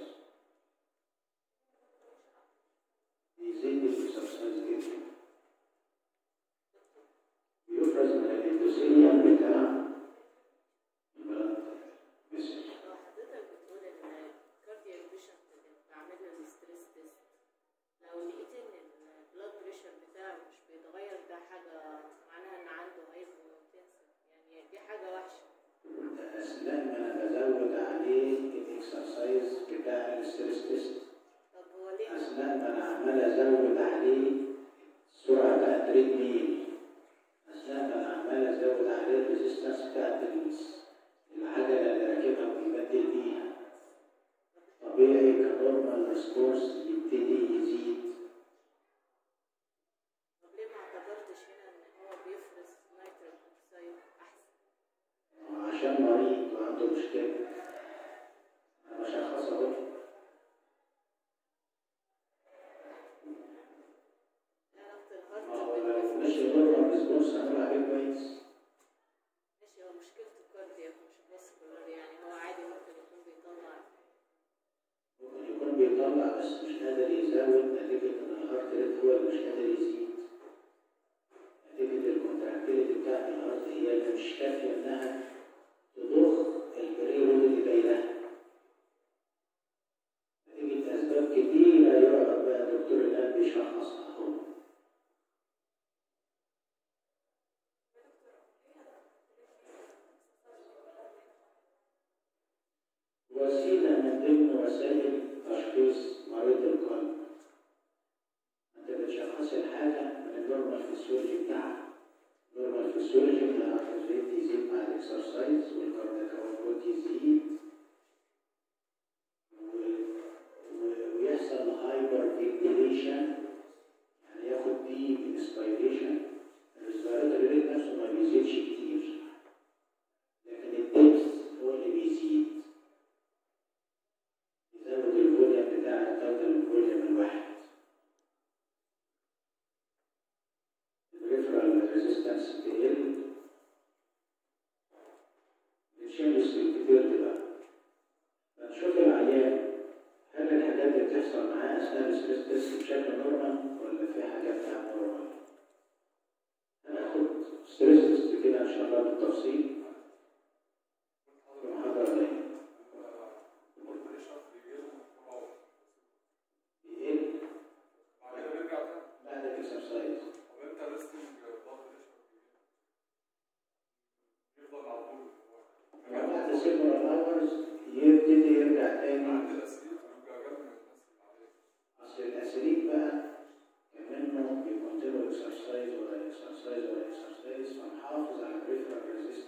يزيد بالاكسرسايز جدا بيفرز من الاندوثيليوم بتاع البلد فيسل لو حضرتك بتقول ان الكاردياك بيشنت اللي بعمل له الستريس تيست لو لقيت ان البلاد بريشر بتاعه مش بيتغير ده حاجه معناها ان عنده هايبوتنسن يعني دي حاجه وحشه اثناء ما انا بزود عليه الاكسرسايز بتاع الستريس تيست طب هو ليه اثناء ما انا عمال ازود عليه السرعه بتاعت التريد ميل اثناء ما انا عمال ازود عليه الريزيستنس بتاعت ال- العجله اللي راكبها وبيبدل بيها طبيعي كنورمال ريسبونس يبتدي يزيد طب ليه ما اعتبرتش هنا ان هو بيفرز نيتريك اوكسيد احسن عشان مريض وعنده مشكله انا بشخص اهو ايه علاقه ما هو الهارت لو بالبيفرز مش نورمال ريسبونس هنقول عليه كويس ماشي هو مشكلته كاردياك مش فاسكولار يعني هو عادي ممكن يكون بيطلع ممكن يكون بيطلع بس مش قادر يزود نتيجة إن الهارت ريت هو اللي مش قادر يزيد. نتيجة الكونتراكتيليتي بتاعت الهارت هي اللي مش كافية إنها تضخ البريرود اللي جاي لها. نتيجة أسباب كتيرة يقعد بقى دكتور القلب يشخصها هو. وسيلة من ضمن وسائل تشخيص مريض القلب. أنت بتشخص الحاجة من النورمال فيسيولوجي بتاعها. النورمال فيسيولوجي إن الهارت ريت يزيد مع الإكسرسايز والكاردياك أوتبوت يزيد و- و- ويحصل هايبر فنتيليشن يعني ياخد ديب انسبيريشن الريسبيراتوري ريت نفسه ما بيزيدش كتير لكن الدبس هو اللي بيزيد يزود الفوليوم بتاع التوتال الفوليوم الواحد الريفرال ريزيستنس تقل التشينجز في الكتير بقى فنشوف العيان هل الحاجات اللي بتحصل معاه اثناء الستريس تيست بشكل نورمال ولا في حاجات بتاعت نورمال؟ هناخد ستريس تيست كده ان شاء الله بالتفصيل في محاضرة تانية بيقل بعد الاكسرسايز وبعد سيفرال اورز يبتدي يرجع تاني اصل الاساليب بقى كمنه بيكونتينو اكسرسايز ولا اكسرسايز ولا اكسرسايز فنحافظ على الريفرال ريزيستنس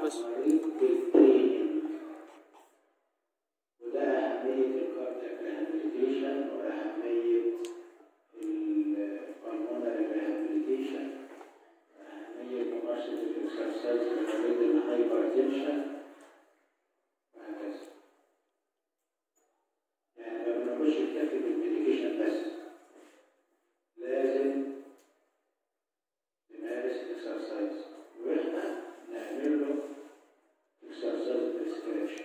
بس المريض بالتريننج وده أهمية الكاردياك ريهابيليتيشن وأهمية البلمونري ريهابيليتيشن وأهمية ممارسة الإكسرسايز لمريض الهايبرتنشن وهكذا يعني ما بنقولش نكتفي بالميديكيشن بس لازم نمارس الاكسرسايز واحنا نعمل له اكسرسايز بريسكريبشن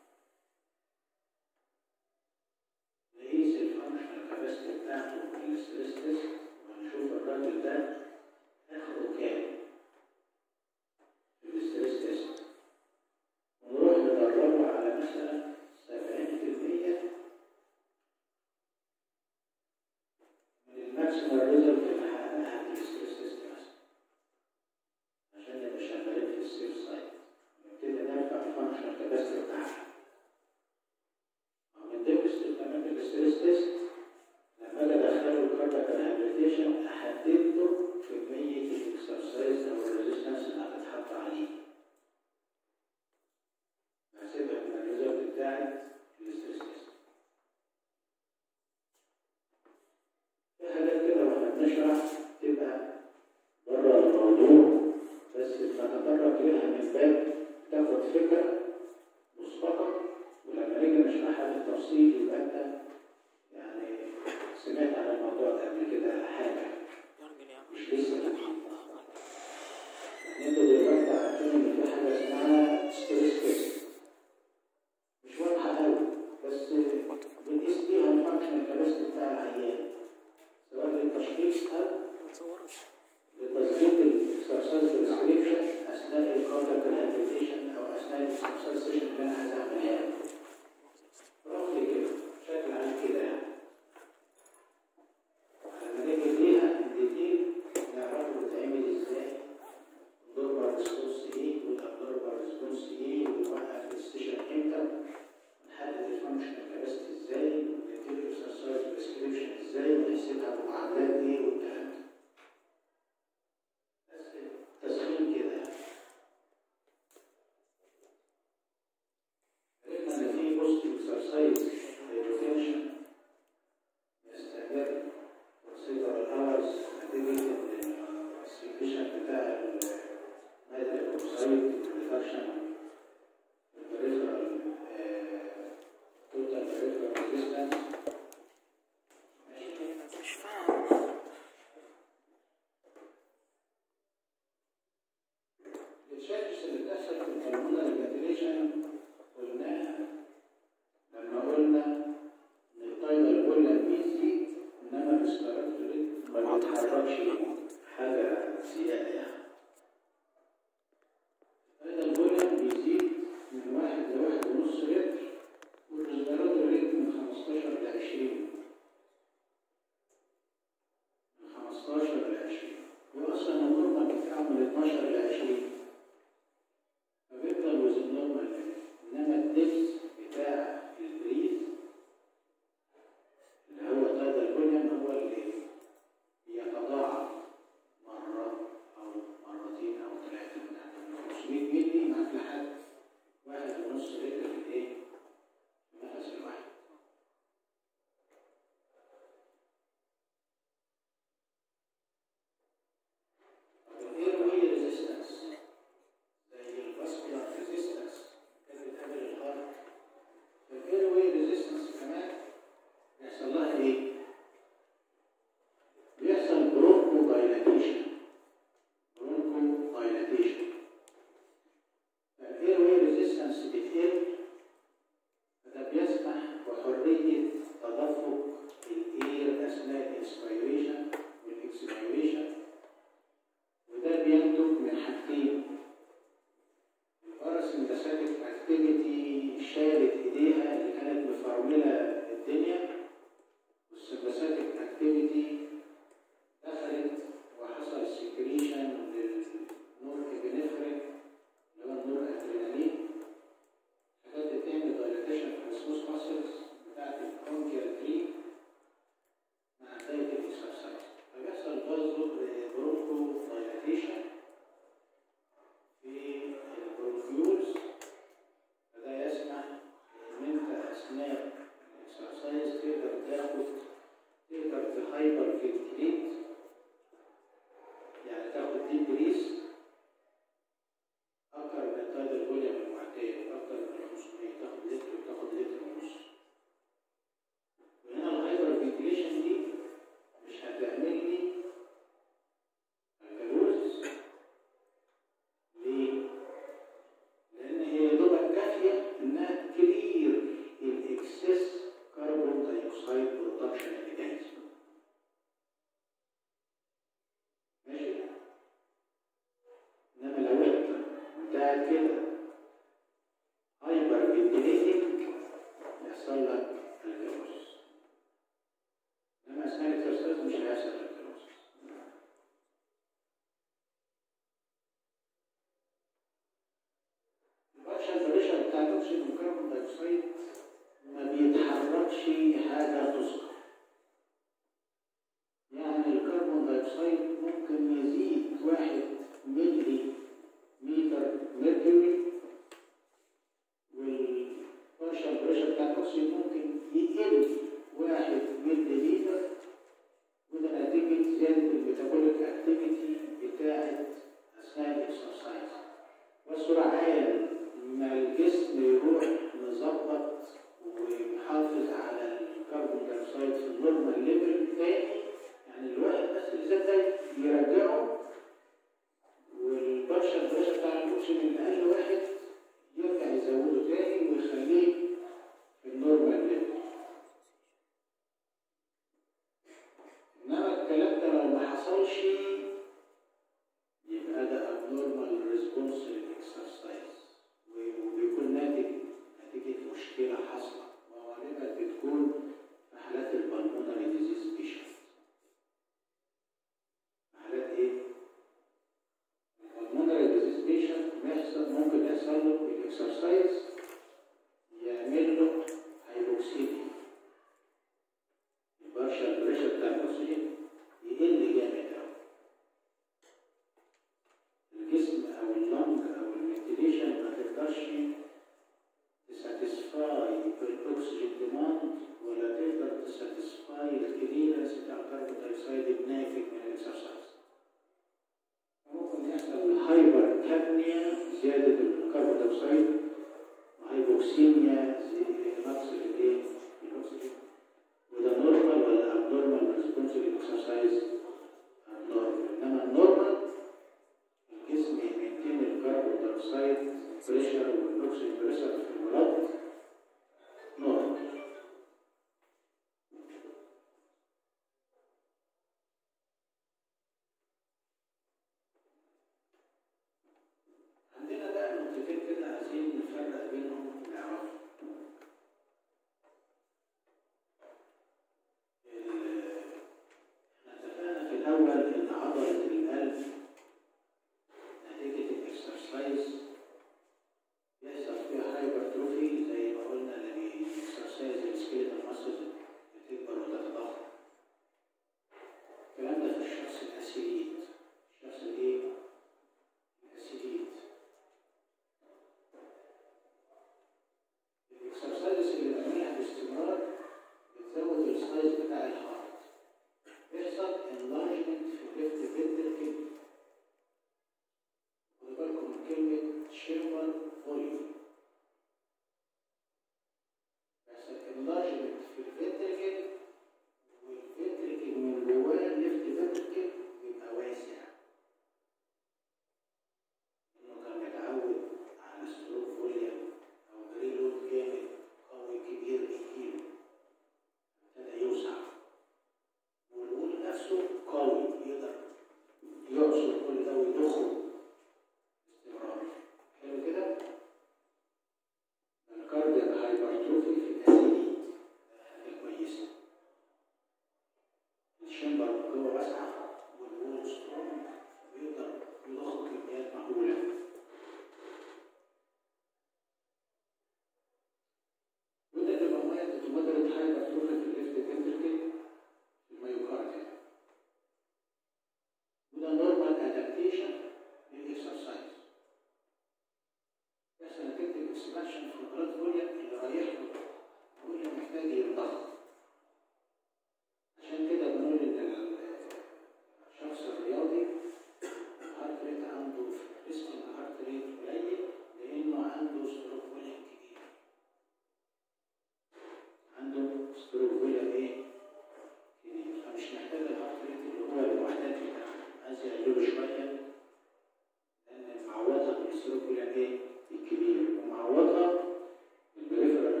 نقيس الفانكشنال كاباسيتي بتاعته في الاستريس تيست ونشوف الراجل ده اخره كام في الاستريس تيست ونروح ندربه على مثلا 70% من الماكسيمال ريزلت اللي حققناها في الاستريس تيست مثلا عشان نبقى شغالين في السيف سايت نبتدي نرفع الفانكشنال كاباسيتي بتاعها من ضمن استخدامات الاستريس تيست لما اجي ادخله الكاردياك ريهابيليتيشن احدد له كميه الاكسرسايز او الريزيستنس اللي هتتحط عليه بحسبها من الريزلت بتاعت الاستريس تيست في حاجات كده واحنا بنشرح تبقى بره الموضوع بس بنتطرق ليها من باب تاخد فكره مسبقه ولما نيجي نشرحها بالتفصيل يبقى انت يعني سمعت عن الموضوع ده قبل كده حاجه يرجل يا عم مش لسه جديد يعني انتوا دلوقتي عارفين ان في حاجه اسمها ستريس تيست مش واضحه قوي بس بنقيس بيها الفانكشنال كاباسيتي بتاع العيان سواء للتشخيص او ما تصورش لتظبيط الاكسرسايز بريسكريبشن اثناء الكاردياك ريهابيليتيشن او اثناء الاكسرسايز سيشن اللي انا عايز اعملها رفلي كده بشكل عام كده يعني لما نيجي ليها الديتيل نعرفه بتتعمل ازاي الدوربر ريسبونس ايه والابدوربر ريسبونس ايه ونوقف السيشن امتى نحدد الفانكشنال كاباسيتي ازاي وندي الاكسرسايز بريسكريبشن ازاي ونحسبها بمعادلات ايه والكلام ده بس تسخين كده عرفنا ان في بوست اكسرسايز ريتنشن يستمر consider hours نتيجة ان السكريشن بتاع المادة الاوكسايد ريدكشن البريفرال توتال بريفرال ريزيستنس مش فاهم التشارجز اللي بتحصل في الهرمونال ريجوليشن قلناها لما قلنا ان التايمر فوليوم بيزيد انما الريسبيراتوري ريت ما بيتحركش حاجه زياده يعني التايمر فوليوم بيزيد من واحد لواحد ونص لتر والريسبيراتوري ريت من 15 ل 20 من 15 ل 20 واصلا النورمال بتاعه من 12 ل 20 فبيفضل وزن نورمال انما الدبس بتاع البريد اللي هو تايدال فوليوم هو اللي بيتضاعف مرة أو مرتين أو ثلاثة من 500 مللي معاك لحد واحد ونص لتر في الإيه؟ في النفس الواحد. الايروي ريزيستنس زي الفاسكولار ريزيستنس كانت بتقابل الهارت الايروي ريزيستنس كمان بيحصل لها ايه؟ بيحصل برونكو دايلاتيشن برونكو دايلاتيشن الايروي ريزيستنس بتقل فده بيسمح بحرية تدفق الاير اثناء الانسبيريشن والاكسبيريشن وده بينتج من حاجتين الباراسمباثيك اكتيفيتي شالت ايديها اللي كانت مفرمله الدنيا والسمباثيك اكتيفيتي دخلت وحصل سكريشن للنور ابنفرين اللي هو النور ادرينالين حاجات بتعمل دايلاتيشن في السموث ماسلز بتاعت الكونكيال تري مع بدايه الاكسرسايز فبيحصل برضه برونكو دايلاتيشن في البرونكيول بعد كده هايبر فنتليتنج يحصل لك الكيروسيس لما اثناء الاكسرسايز مش هيحصل الكيروسيس البارشال بريشر بتاع الاكسجين والكربون دايوكسيد ما بيتحركش حاجه تذكر يعني الكربون دايوكسيد ممكن يزيد واحد ملي متر ميركوري والبارشال بريشر بتاع الاكسجين ممكن يقل واحد ملي لتر وده نتيجة زيادة الميتابوليك اكتيفيتي بتاعة أثناء الإكسرسايز وسرعان ما الجسم يروح مظبط ويحافظ على الكربون دايوكسيد في النورمال ليفل تاني يعني الواحد بس اللي زاد ده يرجعه والبرشا البرشا بتاع الاكسجين اللي اقل واحد يرجع يزوده تاني ويخليه في النورمال ليفل انما الكلام ده لو ما حصلش يبقى ده abnormal response للاكسرسايز وبيكون ناتج نتيجة مشكلة حاصلة وغالبا بتكون في حالات البلمونري ديزيز بيشنت حالات ايه؟ البلمونري ديزيز بيشنت بيحصل ممكن يحصل له الاكسرسايز يعمل له هايبوكسيميا البارشال بريشر بتاع الاكسجين يقل جامد قوي الجسم او اللنج او الفنتيليشن ما تقدرش تساتسفاي بالاكسجين ديماند ولا تقدر تساتسفاي الكليرنس بتاع الكربون دايوكسيد الناتج من الاكسرسايز ممكن يحصل هايبر كابنيا زياده الكربون دايوكسيد وهايبوكسيميا زي نقص الايه الاكسجين وده نورمال ولا ابنورمال ريسبونس للاكسرسايز ابنورمال انما النورمال الجسم يمينتين الكربون دايوكسيد بريشر والاكسجين بريشر في البلد نورمال عندنا بقى نقطتين كده عايزين نفرق بينهم نعرفهم ال- احنا اتفقنا في الاول ان عضله القلب نتيجه الاكسرسايز يحصل فيها هايبرتروفي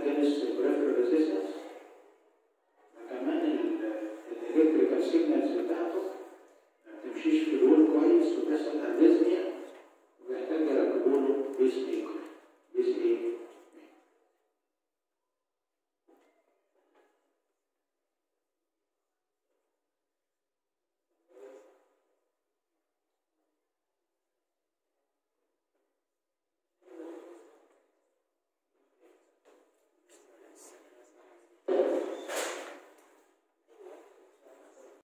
against peripheral resistance